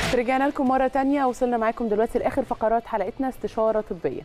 رجعنا لكم مرة تانية وصلنا معاكم دلوقتي لآخر فقرات حلقتنا استشارة طبية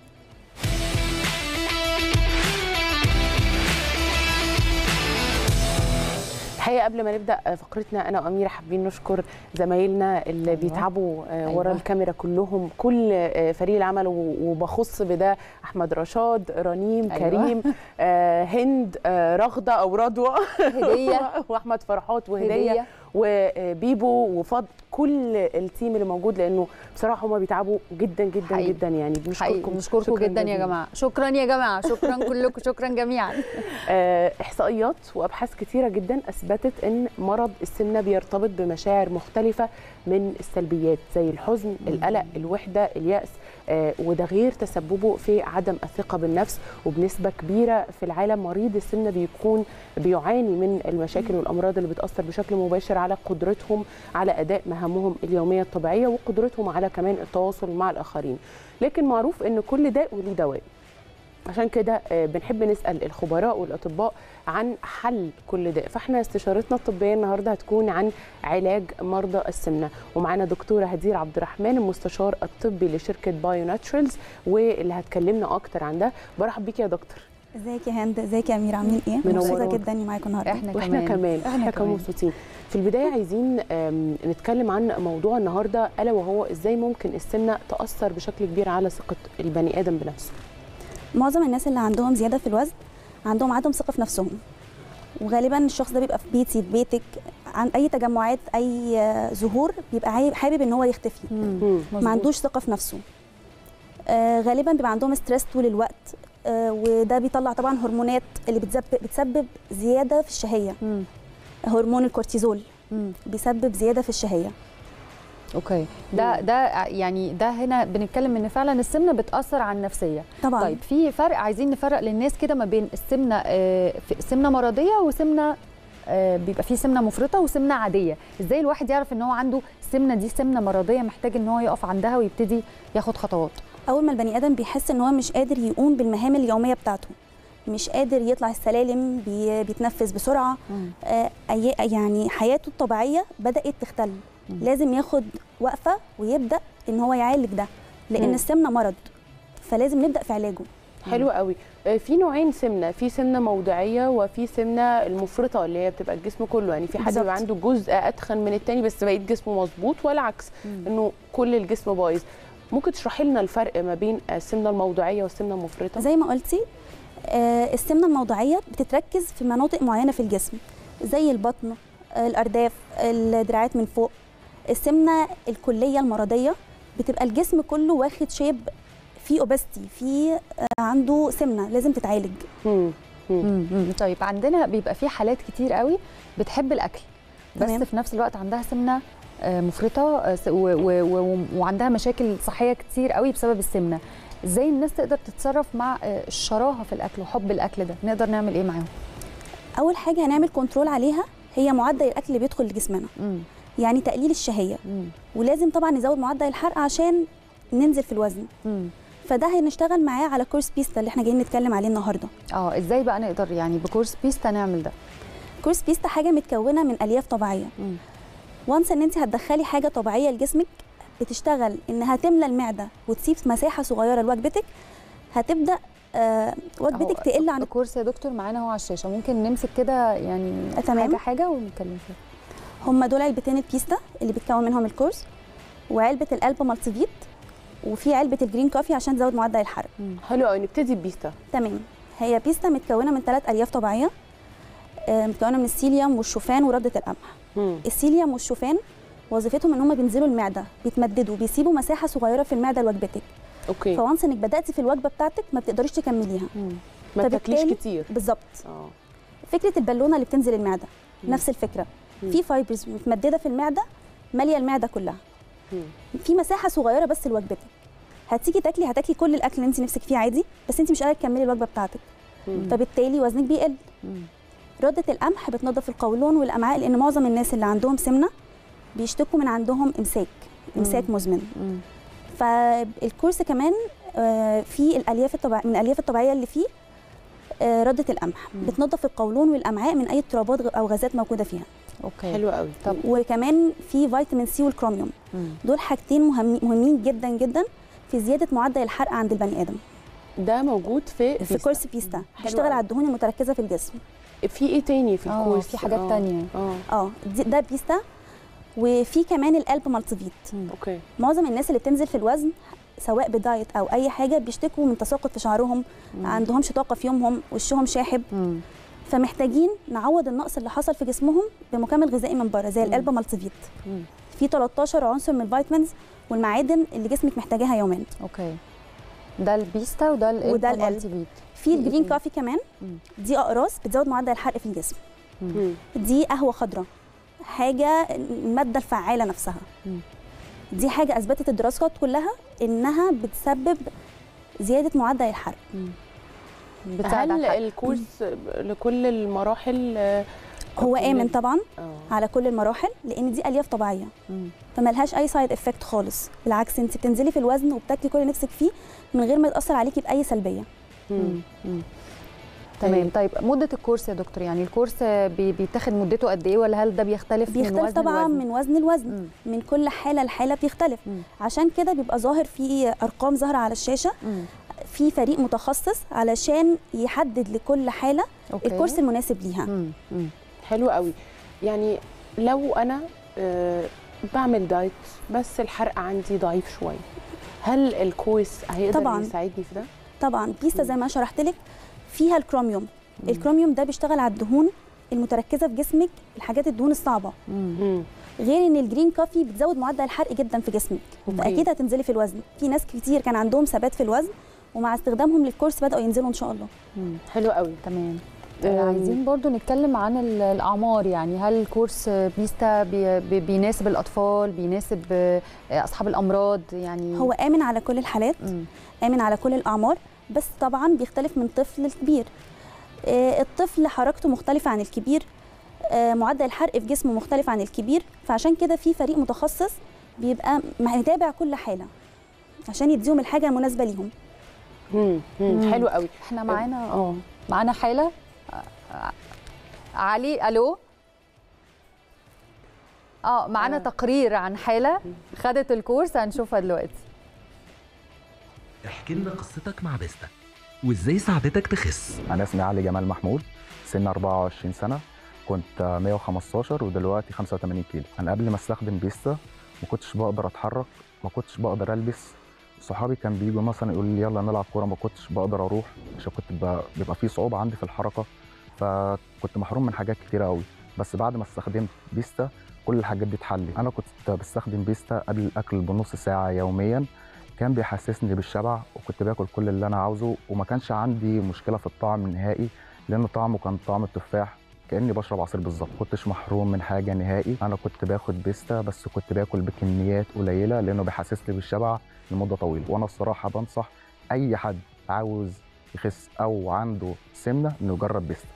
الحقيقه قبل ما نبدا فقرتنا انا واميره حابين نشكر زمايلنا اللي أيوة. بيتعبوا ورا أيوة. الكاميرا كلهم كل فريق العمل وبخص بده احمد رشاد رنيم أيوة. كريم آه، هند آه، رغده او رضوى هديه واحمد فرحات وهديه هديه وبيبو وفضل كل التيم اللي موجود لانه بصراحه هم بيتعبوا جدا جدا حقيقي. جدا يعني حقيقي بنشكركم نشكركم شكراً جدا يا جزيلاً. جماعه شكرا يا جماعه شكرا كلكم شكرا جميعا آه، احصائيات وابحاث كتيره جدا اثبتت ان مرض السمنه بيرتبط بمشاعر مختلفه من السلبيات زي الحزن القلق الوحده الياس آه، وده غير تسببه في عدم الثقه بالنفس وبنسبه كبيره في العالم مريض السمنه بيكون بيعاني من المشاكل والامراض اللي بتاثر بشكل مباشر على قدرتهم على اداء مهامهم اليوميه الطبيعيه وقدرتهم على كمان التواصل مع الاخرين لكن معروف ان كل داء وليه دواء عشان كده آه، بنحب نسال الخبراء والاطباء عن حل كل ده فاحنا استشارتنا الطبيه النهارده هتكون عن علاج مرضى السمنه ومعانا دكتوره هدير عبد الرحمن المستشار الطبي لشركه بايو ناتشرالز واللي هتكلمنا اكتر عن ده برحب بيك يا دكتور ازيك يا هند ازيك يا امير عاملين ايه منورانا. مبسوطه جدا اني معاكم النهارده احنا واحنا كمان كمان احنا احنا كمان كمان مبسوطين في البدايه عايزين آم، نتكلم عن موضوع النهارده الا وهو ازاي ممكن السمنه تاثر بشكل كبير على ثقه البني ادم بنفسه معظم الناس اللي عندهم زياده في الوزن عندهم عدم ثقه في نفسهم وغالبا الشخص ده بيبقى في بيتي في بيتك عن اي تجمعات اي آه، ظهور بيبقى عاي- حابب ان هو يختفي مم. ما عندوش ثقه في نفسه آه غالبا بيبقى عندهم ستريس طول الوقت آه وده بيطلع طبعا هرمونات اللي بتسبب بتسبب زياده في الشهيه مم. هرمون الكورتيزول مم. بيسبب زياده في الشهيه اوكي ده ده يعني ده هنا بنتكلم ان فعلا السمنه بتاثر على النفسيه طبعا طيب في فرق عايزين نفرق للناس كده ما بين السمنه آه، في- سمنه مرضيه وسمنه آه، بيبقى في سمنه مفرطه وسمنه عاديه ازاي الواحد يعرف ان هو عنده السمنه دي سمنه مرضيه محتاج ان هو يقف عندها ويبتدي ياخد خطوات اول ما البني ادم بيحس ان هو مش قادر يقوم بالمهام اليوميه بتاعته مش قادر يطلع السلالم بي بيتنفس بسرعه آه أي- يعني حياته الطبيعيه بدات تختل مم. لازم ياخد وقفه ويبدا ان هو يعالج ده لان مم. السمنه مرض فلازم نبدا في علاجه حلو قوي آه، في نوعين سمنه في سمنه موضعيه وفي سمنه المفرطه اللي هي بتبقى الجسم كله يعني في حد بالظبط. بيبقى عنده جزء اتخن من التاني بس بقيه جسمه مظبوط والعكس انه كل الجسم بايظ ممكن تشرحي لنا الفرق ما بين السمنه الموضعيه والسمنه المفرطه زي ما قلتي آه السمنه الموضعيه بتتركز في مناطق معينه في الجسم زي البطن آه الارداف الدراعات من فوق السمنه الكليه المرضيه بتبقى الجسم كله واخد شيب فيه اوبستي فيه آه عنده سمنه لازم تتعالج مم. مم. مم. طيب عندنا بيبقى في حالات كتير قوي بتحب الاكل بس تمام. في نفس الوقت عندها سمنه آه، مفرطه آه، س- و- و- و- وعندها مشاكل صحيه كتير قوي بسبب السمنه ازاي الناس تقدر تتصرف مع آه، الشراهه في الاكل وحب الاكل ده نقدر نعمل ايه معاهم اول حاجه هنعمل كنترول عليها هي معدل الاكل اللي بيدخل لجسمنا مم. يعني تقليل الشهيه مم. ولازم طبعا نزود معدل الحرق عشان ننزل في الوزن مم. فده هنشتغل معاه على كورس بيستا اللي احنا جايين نتكلم عليه النهارده اه ازاي بقى نقدر يعني بكورس بيستا نعمل ده كورس بيستا حاجه متكونه من الياف طبيعيه مم. وانس ان انت هتدخلي حاجه طبيعيه لجسمك بتشتغل انها تملى المعده وتسيب مساحه صغيره لوجبتك هتبدا آه وجبتك أهو تقل عن الكورس يا دكتور معانا هو على الشاشه ممكن نمسك كده يعني آه، تمام. حاجه حاجه ونتكلم فيها هم دول علبتين البيستا اللي بيتكون منهم الكورس وعلبه القلب مالتي فيت وفي علبه الجرين كوفي عشان تزود معدل الحرق حلو قوي نبتدي ببيستا تمام هي بيستا متكونه من ثلاث الياف طبيعيه آه، متكونه من السيليوم والشوفان ورده القمح مم. السيليوم والشوفان وظيفتهم ان هم بينزلوا المعده بيتمددوا بيسيبوا مساحه صغيره في المعده لوجبتك اوكي فوانس انك بداتي في الوجبه بتاعتك ما بتقدريش تكمليها مم. ما تاكليش فبالتالي- كتير بالظبط اه فكره البالونه اللي بتنزل المعده مم. نفس الفكره مم. في فايبرز متمدده في المعده ماليه المعده كلها مم. في مساحه صغيره بس لوجبتك هتيجي تاكلي هتاكلي كل الاكل اللي انت نفسك فيه عادي بس انت مش قادره تكملي الوجبه بتاعتك مم. فبالتالي وزنك بيقل مم. رده القمح بتنظف القولون والامعاء لان معظم الناس اللي عندهم سمنه بيشتكوا من عندهم امساك امساك مزمن مم. فالكورس كمان آه، في الالياف الطبيعيه من الالياف الطبيعيه اللي فيه آه، رده القمح مم. بتنظف القولون والامعاء من اي اضطرابات غ- او غازات موجوده فيها اوكي حلو قوي طب وكمان في فيتامين سي والكروميوم مم. دول حاجتين مهمين مهمين جدا جدا في زياده معدل الحرق عند البني ادم ده موجود في في بيستا. كورس بيستا حلو بيشتغل قوي. على الدهون المتركزه في الجسم في ايه تاني في اه الكورس في حاجات آه. تانية اه اه دي- ده بيستا وفي كمان القلب مالتيفيت اوكي معظم الناس اللي بتنزل في الوزن سواء بدايت او اي حاجه بيشتكوا من تساقط في شعرهم ما عندهمش طاقه في يومهم وشهم شاحب مم. فمحتاجين نعوض النقص اللي حصل في جسمهم بمكمل غذائي من بره زي مم. القلب مالتيفيت مم. في 13 عنصر من الفيتامينز والمعادن اللي جسمك محتاجاها يوميا اوكي ده البيستا وده القلب وده القلب. مالتي في إيه الجرين تاني؟ كافي كمان مم. دي اقراص بتزود معدل الحرق في الجسم مم. دي قهوه خضراء حاجه الماده الفعاله نفسها مم. دي حاجه اثبتت الدراسات كلها انها بتسبب زياده معدل الحرق بتساعد على هل الحرق. الكورس لكل المراحل آه، هو كل- امن طبعا اه على كل المراحل لان دي الياف طبيعيه مم. فملهاش اي سايد افكت خالص بالعكس انت بتنزلي في الوزن وبتاكلي كل اللي نفسك فيه من غير ما يتاثر عليكي باي سلبيه مم. مم. تمام طيب مدة الكورس يا دكتور يعني الكورس بي- بيتاخد مدته قد ايه ولا هل ده بيختلف من بيختلف وزن طبعا لوزن؟ من وزن لوزن مم. من كل حاله لحاله بيختلف مم. عشان كده بيبقى ظاهر في ارقام ظاهره على الشاشه مم. في فريق متخصص علشان يحدد لكل حاله أوكي. الكورس المناسب ليها مم. مم. حلو قوي يعني لو انا آه، بعمل دايت بس الحرق عندي ضعيف شويه هل الكورس هيقدر طبعاً. يساعدني في ده؟ طبعا بيستا زي ما شرحت لك فيها الكروميوم الكروميوم ده بيشتغل على الدهون المتركزه في جسمك الحاجات الدهون الصعبه مم. مم. غير ان الجرين كافي بتزود معدل الحرق جدا في جسمك أوكي. فاكيد هتنزلي في الوزن في ناس كتير كان عندهم ثبات في الوزن ومع استخدامهم للكورس بداوا ينزلوا ان شاء الله مم. حلو قوي تمام أم. آه، عايزين برضو نتكلم عن ال- الاعمار يعني هل كورس بيستا بي- بي- بيناسب الاطفال بيناسب آه، اصحاب الامراض يعني هو امن على كل الحالات مم. امن على كل الاعمار بس طبعا بيختلف من طفل لكبير آه، الطفل حركته مختلفه عن الكبير آه، معدل الحرق في جسمه مختلف عن الكبير فعشان كده في فريق متخصص بيبقى متابع كل حاله عشان يديهم الحاجه المناسبه ليهم مم. مم. مم. حلو قوي احنا معانا اه معانا حاله آه، علي الو اه معانا آه. تقرير عن حاله خدت الكورس هنشوفها دلوقتي احكي لنا قصتك مع بيستا وازاي ساعدتك تخس أنا اسمي علي جمال محمود سن 24 سنة كنت 115 ودلوقتي 85 كيلو أنا قبل ما استخدم بيستا ما كنتش بقدر أتحرك ما كنتش بقدر ألبس صحابي كان بيجوا مثلا يقولوا لي يلا نلعب كورة ما كنتش بقدر أروح عشان كنت ب- بيبقى في صعوبة عندي في الحركة فكنت محروم من حاجات كتيرة قوي بس بعد ما استخدمت بيستا كل الحاجات دي اتحلت أنا كنت بستخدم بيستا قبل الأكل بنص ساعة يوميا كان بيحسسني بالشبع وكنت باكل كل اللي انا عاوزه وما كانش عندي مشكله في الطعم نهائي لان طعمه كان طعم التفاح كاني بشرب عصير بالظبط كنتش محروم من حاجه نهائي انا كنت باخد بيستا بس كنت باكل بكميات قليله لانه بيحسسني بالشبع لمده طويله وانا الصراحه بنصح اي حد عاوز يخس او عنده سمنه انه يجرب بيستا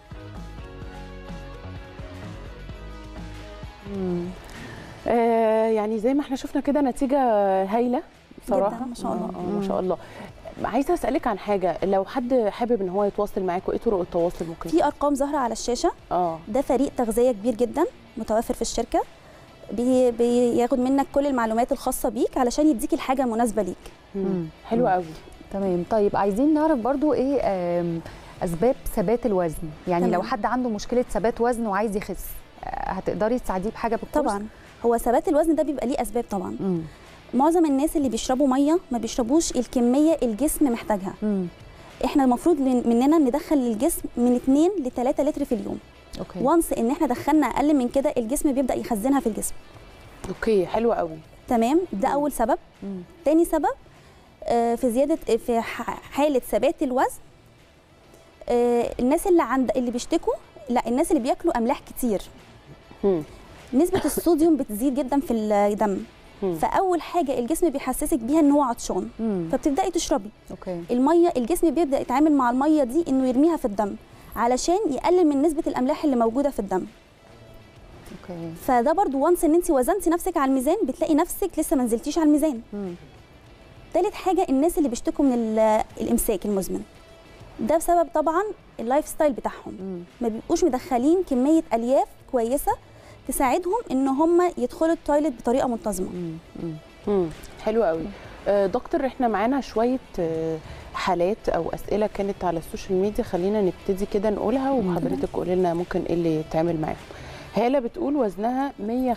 مم. آه يعني زي ما احنا شفنا كده نتيجه هايله بصراحه جداً، ما شاء الله. آه، آه، ما شاء الله عايزه اسالك عن حاجه لو حد حابب ان هو يتواصل معاكم ايه طرق التواصل ممكن في ارقام ظاهره على الشاشه اه ده فريق تغذيه كبير جدا متوفر في الشركه بي بياخد منك كل المعلومات الخاصه بيك علشان يديك الحاجه المناسبه ليك مم. حلو قوي تمام طيب عايزين نعرف برضو ايه آم، اسباب ثبات الوزن يعني تمام. لو حد عنده مشكله ثبات وزن وعايز يخس آه، هتقدري تساعديه بحاجه بالكورس طبعا هو ثبات الوزن ده بيبقى ليه اسباب طبعا مم. معظم الناس اللي بيشربوا ميه ما بيشربوش الكميه الجسم محتاجها مم. احنا المفروض من- مننا ندخل للجسم من 2 ل 3 لتر في اليوم اوكي وانس ان احنا دخلنا اقل من كده الجسم بيبدا يخزنها في الجسم اوكي حلو قوي تمام ده اول سبب مم. تاني سبب آه، في زياده في ح- حاله ثبات الوزن آه، الناس اللي عند اللي بيشتكوا لا الناس اللي بياكلوا املاح كتير مم. نسبه الصوديوم بتزيد جدا في الدم مم. فاول حاجه الجسم بيحسسك بيها ان هو عطشان مم. فبتبداي تشربي اوكي الميه الجسم بيبدا يتعامل مع الميه دي انه يرميها في الدم علشان يقلل من نسبه الاملاح اللي موجوده في الدم اوكي فده برضو وانس ان انت وزنتي نفسك على الميزان بتلاقي نفسك لسه ما نزلتيش على الميزان مم. تالت حاجه الناس اللي بيشتكوا من ال- الامساك المزمن ده بسبب طبعا اللايف ستايل بتاعهم مم. ما بيبقوش مدخلين كميه الياف كويسه تساعدهم ان هم يدخلوا التويلت بطريقه منتظمه مم. حلو قوي آه، دكتور احنا معانا شويه آه، حالات او اسئله كانت على السوشيال ميديا خلينا نبتدي كده نقولها وحضرتك قولي لنا ممكن ايه اللي يتعمل معاهم هاله بتقول وزنها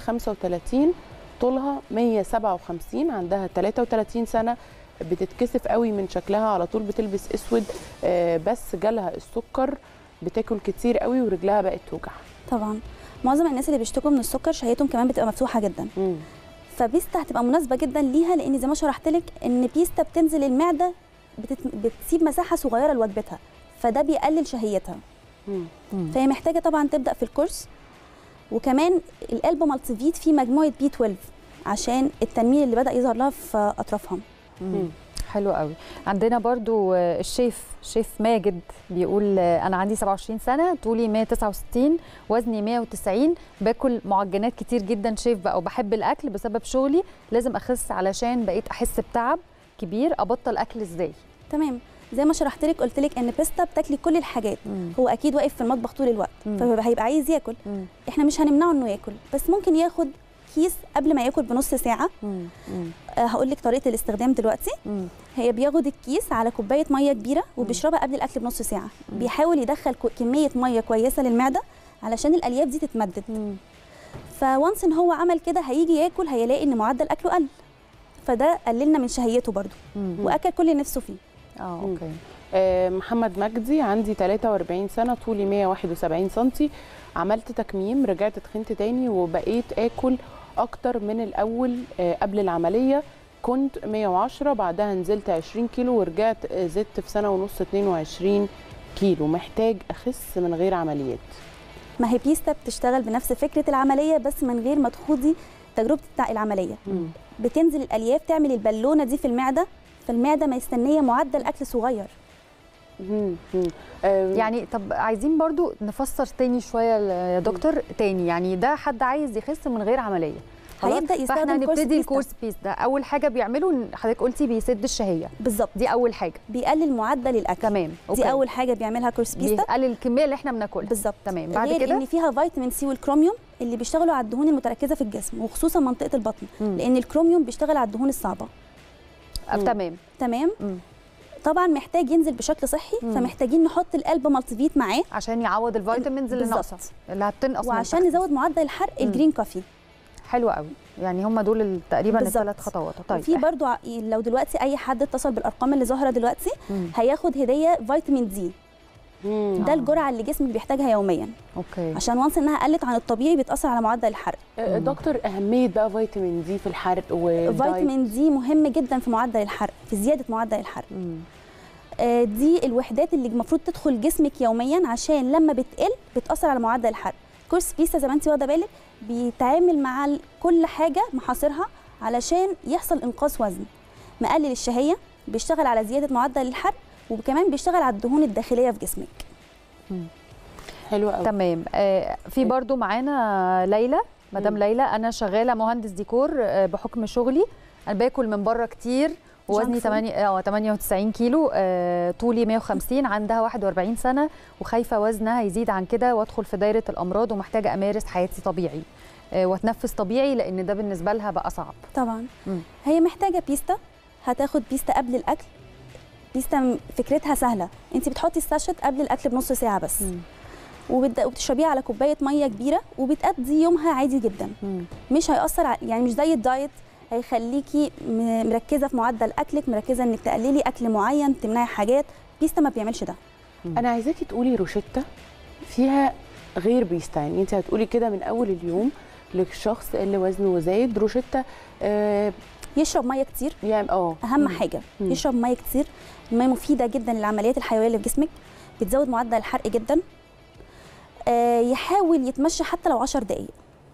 135 طولها 157 عندها 33 سنه بتتكسف قوي من شكلها على طول بتلبس اسود آه، بس جالها السكر بتاكل كتير قوي ورجلها بقت توجع طبعا معظم الناس اللي بيشتكوا من السكر شهيتهم كمان بتبقى مفتوحه جدا مم. فبيستا هتبقى مناسبه جدا ليها لان زي ما شرحت لك ان بيستا بتنزل المعده بتت... بتسيب مساحه صغيره لوجبتها فده بيقلل شهيتها مم. فهي محتاجه طبعا تبدا في الكورس وكمان القلب مالتيفيت فيه مجموعه بي 12 عشان التنميل اللي بدا يظهر لها في اطرافها مم. حلو قوي عندنا برضو آه، الشيف شيف ماجد بيقول آه، انا عندي 27 سنه طولي 169 وزني 190 باكل معجنات كتير جدا شيف بقى وبحب الاكل بسبب شغلي لازم اخس علشان بقيت احس بتعب كبير ابطل اكل ازاي تمام زي ما شرحت لك قلت لك ان بيستا بتاكلي كل الحاجات هو اكيد واقف في المطبخ طول الوقت مم. فهيبقى عايز ياكل مم. احنا مش هنمنعه انه ياكل بس ممكن ياخد كيس قبل ما ياكل بنص ساعه مم. مم. أه هقول لك طريقه الاستخدام دلوقتي مم. هي بياخد الكيس على كوبايه ميه كبيره وبيشربها قبل الاكل بنص ساعه بيحاول يدخل كو- كميه ميه كويسه للمعده علشان الالياف دي تتمدد مم. فوانس ان هو عمل كده هيجي ياكل هيلاقي ان معدل اكله قل فده قللنا من شهيته برضو مم. واكل كل اللي نفسه فيه اه اوكي آه، محمد مجدي عندي 43 سنة طولي 171 سنتي عملت تكميم رجعت تخنت تاني وبقيت آكل أكتر من الأول آه، قبل العملية كنت 110 بعدها نزلت 20 كيلو ورجعت آه، زدت في سنة ونص 22 كيلو محتاج أخس من غير عمليات ما هي بيستا بتشتغل بنفس فكره العمليه بس من غير ما تخوضي تجربه بتاع العمليه بتنزل الالياف تعمل البالونه دي في المعده فالمعده مستنيه معدل اكل صغير مم، مم. آه، يعني طب عايزين برضو نفسر تاني شويه يا دكتور تاني يعني ده حد عايز يخس من غير عمليه خلاص؟ هيبدأ يستخدم فاحنا كورس هنبتدي بيس ده. الكورس بيس ده اول حاجه بيعمله إن حضرتك قلتي بيسد الشهيه بالظبط دي اول حاجه بيقلل معدل الاكل تمام دي اول حاجه بيعملها كورس بيستا بيقلل الكميه اللي احنا بناكلها بالظبط تمام بعد غير كده ان فيها فيتامين سي والكروميوم اللي بيشتغلوا على الدهون المتركزه في الجسم وخصوصا منطقه البطن مم. لان الكروميوم بيشتغل على الدهون الصعبه آه، تمام تمام مم. طبعا محتاج ينزل بشكل صحي مم. فمحتاجين نحط القلب مالتيفيت معاه عشان يعوض الفيتامينز اللي بالظبط. ناقصه اللي هتنقص من وعشان تحت. نزود معدل الحرق مم. الجرين كوفي حلو قوي يعني هم دول ال- تقريبا بالظبط. الثلاث خطوات طيب وفي برضو ع- لو دلوقتي اي حد اتصل بالارقام اللي ظاهره دلوقتي مم. هياخد هديه فيتامين دي مم. ده الجرعه اللي جسمك بيحتاجها يوميا اوكي عشان وانس انها قلت عن الطبيعي بيتاثر على معدل الحرق آه، دكتور أهمية بقى فيتامين دي في الحرق والدايت فيتامين دي مهم جدا في معدل الحرق في زياده معدل الحرق مم. آه، دي الوحدات اللي المفروض تدخل جسمك يوميا عشان لما بتقل بتاثر على معدل الحرق كورس بيسا زي ما انت واخده بالك بيتعامل مع ال- كل حاجه محاصرها علشان يحصل انقاص وزن مقلل الشهيه بيشتغل على زياده معدل الحرق وكمان بيشتغل على الدهون الداخليه في جسمك حلو قوي تمام آه في برضو معانا ليلى مدام مم. ليلى انا شغاله مهندس ديكور آه بحكم شغلي انا باكل من بره كتير وزني food. 8 اه 98 كيلو آه طولي 150 عندها 41 سنه وخايفه وزنها يزيد عن كده وادخل في دايره الامراض ومحتاجه امارس حياتي طبيعي آه واتنفس طبيعي لان ده بالنسبه لها بقى صعب طبعا مم. هي محتاجه بيستا هتاخد بيستا قبل الاكل بيستا م- فكرتها سهله انت بتحطي الساشت قبل الاكل بنص ساعه بس مم. وبت- وبتشربيها على كوبايه ميه كبيره وبتقضي يومها عادي جدا مم. مش هيأثر ع- يعني مش زي الدايت هيخليكي م- مركزه في معدل اكلك مركزه انك تقللي اكل معين تمنعي حاجات بيستا ما بيعملش ده انا عايزاكي تقولي روشتة فيها غير بيستا يعني انت هتقولي كده من اول اليوم للشخص اللي وزنه زايد روشتة آه يشرب ميه كتير يعني اه اهم مم. حاجه مم. يشرب ميه كتير الميه مفيده جدا للعمليات الحيويه اللي في جسمك بتزود معدل الحرق جدا آه يحاول يتمشى حتى لو 10 دقائق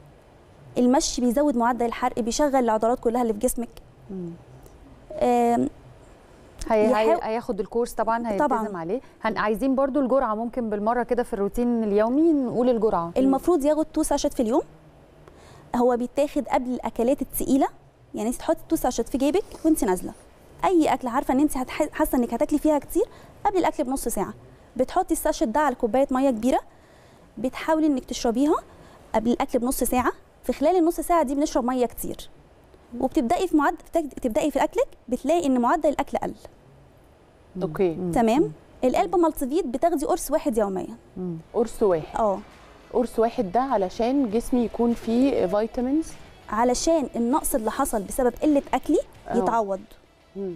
المشي بيزود معدل الحرق بيشغل العضلات كلها اللي في جسمك مم. آم، هي هي يحاول- هياخد الكورس طبعا هيلتزم طبعاً. عليه هن عايزين برضو الجرعه ممكن بالمره كده في الروتين اليومي نقول الجرعه المفروض ياخد تو ساشت في اليوم هو بيتاخد قبل الاكلات الثقيله يعني انت تحطي تو ساشت في جيبك وانت نازله اي اكله عارفه ان انت هتح- حاسه انك هتاكلي فيها كتير قبل الاكل بنص ساعه بتحطي الساشت ده على كوبايه ميه كبيره بتحاولي انك تشربيها قبل الاكل بنص ساعه في خلال النص ساعه دي بنشرب ميه كتير وبتبداي في معدل تبداي في اكلك بتلاقي ان معدل الاكل قل اوكي تمام القلب مالتيفيت بتاخدي قرص واحد يوميا قرص واحد اه قرص واحد ده علشان جسمي يكون فيه فيتامينز علشان النقص اللي حصل بسبب قله اكلي آه. يتعوض مم.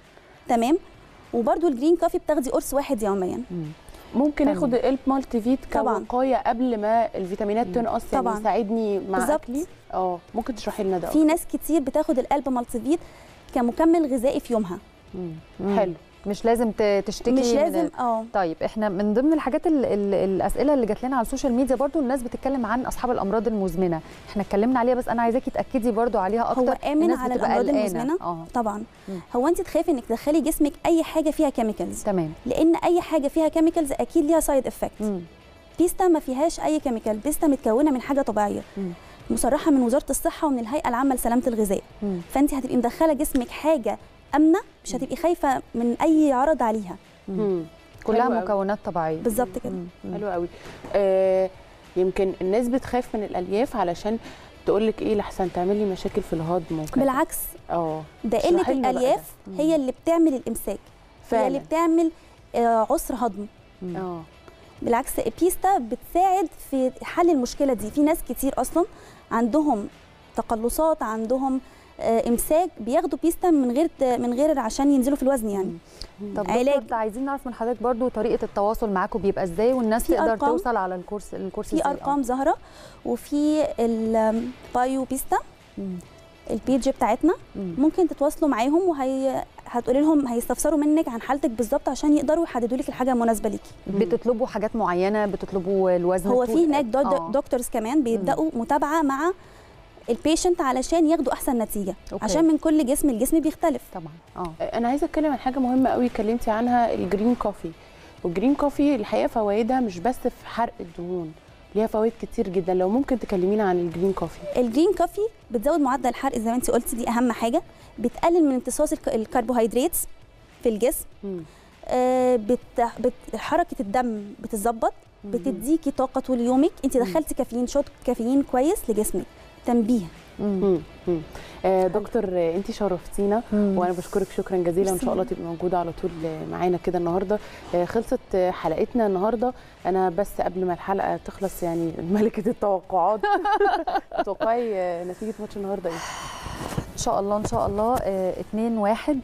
تمام وبرده الجرين كوفي بتاخدي قرص واحد يوميا ممكن تمام. اخد القلب مالتي فيت طبعاً. كوقايه قبل ما الفيتامينات تنقص يعني طبعاً. يساعدني مع بالظبط. اكلي اه ممكن تشرحي لنا ده في ناس كتير بتاخد القلب مالتيفيت كمكمل غذائي في يومها أكتر. حلو مش لازم ت- تشتكي مش من لازم ال- اه طيب احنا من ضمن الحاجات ال ال الاسئله اللي جات لنا على السوشيال ميديا برضو الناس بتتكلم عن اصحاب الامراض المزمنه احنا اتكلمنا عليها بس انا عايزاكي تاكدي برضو عليها اكتر هو آمن الناس على بتبقى الأمراض قلقانة. المزمنة؟ اه طبعا مم. هو انت تخافي انك تدخلي جسمك اي حاجه فيها كيميكالز تمام لان اي حاجه فيها كيميكالز اكيد ليها سايد افكت مم. بيستا ما فيهاش اي كيميكال بيستا متكونه من حاجه طبيعيه مم. مصرحه من وزاره الصحه ومن الهيئه العامه لسلامه الغذاء مم. فانت هتبقي مدخله جسمك حاجه امنه مش هتبقي خايفه من اي عرض عليها مم. كلها حلو أوي. مكونات طبيعيه بالظبط كده مم. مم. حلو قوي آه يمكن الناس بتخاف من الالياف علشان تقول لك ايه لحسن تعمل لي مشاكل في الهضم وكده بالعكس اه ده اشرحي قله لنا بقى الالياف ده. هي اللي بتعمل الامساك هي اللي فعلا بتعمل آه، عسر هضم اه بالعكس بيستا بتساعد في حل المشكله دي في ناس كتير اصلا عندهم تقلصات عندهم آه، امساك بياخدوا بيستا من غير من غير عشان ينزلوا في الوزن يعني طب علاج. دكتور عايزين نعرف من حضرتك برضو طريقه التواصل معاكم بيبقى ازاي والناس في تقدر أرقام- توصل على الكورس الكورس في إزاي؟ آه. ارقام ظاهره وفي البايو بيستا مم. البيج بتاعتنا مم. ممكن تتواصلوا معاهم وهي هتقولي لهم هيستفسروا منك عن حالتك بالظبط عشان يقدروا يحددوا لك الحاجه المناسبه ليكي بتطلبوا حاجات معينه بتطلبوا الوزن هو الطول- في هناك دو آه. دكتورز كمان بيبداوا متابعه مع البيشنت علشان ياخدوا احسن نتيجه أوكي. عشان من كل جسم الجسم بيختلف طبعا اه انا عايزه اتكلم عن حاجه مهمه قوي اتكلمتي عنها الجرين كوفي والجرين كوفي الحقيقه فوائدها مش بس في حرق الدهون ليها فوائد كتير جدا لو ممكن تكلمينا عن الجرين كوفي الجرين كوفي بتزود معدل الحرق زي ما انت قلتي دي اهم حاجه بتقلل من امتصاص الك- الكربوهيدرات في الجسم مم. آه، بت... بت... حركه الدم بتتظبط بتديكي طاقه طول يومك انت دخلتي كافيين شوت كافيين كويس لجسمك تنبيه مم. مم. مم. آه دكتور آه انت شرفتينا مم. وانا بشكرك شكرا جزيلا وان شاء الله تبقي موجوده على طول آه، معانا كده النهارده آه خلصت آه، حلقتنا النهارده انا بس قبل ما الحلقه تخلص يعني ملكه التوقعات تتوقعي آه، نتيجه ماتش النهارده ايه ان شاء الله ان شاء الله 2 1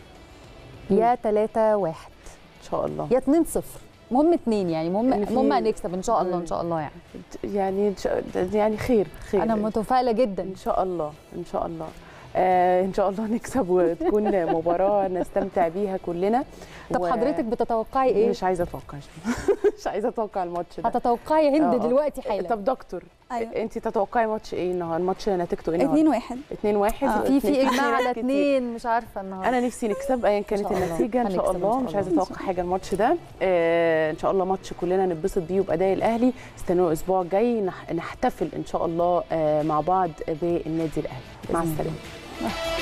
يا 3 1 ان شاء الله يا 2 0 المهم اتنين يعني المهم إن في- المهم هنكسب ان شاء الله ان شاء الله يعني يعني إن شاء- يعني خير خير انا متفائله جدا ان شاء الله ان شاء الله آه ان شاء الله نكسب وتكون مباراه نستمتع بيها كلنا طب و- حضرتك بتتوقعي ايه مش عايزه اتوقع مش عايزه اتوقع الماتش ده هتتوقعي هند آه. دلوقتي حالا طب دكتور ايوه انت تتوقعي ماتش ايه النهارده الماتش نتيجته ايه 2 النهارده 1 2 1 آه. في في اجماع على اتنين مش عارفه النهارده انا نفسي نكسب ايا كانت شاء الله. النتيجه ان شاء هنكسب إن الله شاء مش عايزه الله. اتوقع حاجه الماتش ده آه ان شاء الله ماتش كلنا نتبسط بيه وباداء الاهلي استنوا الاسبوع الجاي نح- نحتفل ان شاء الله آه مع بعض بالنادي الاهلي مع بإذن السلامه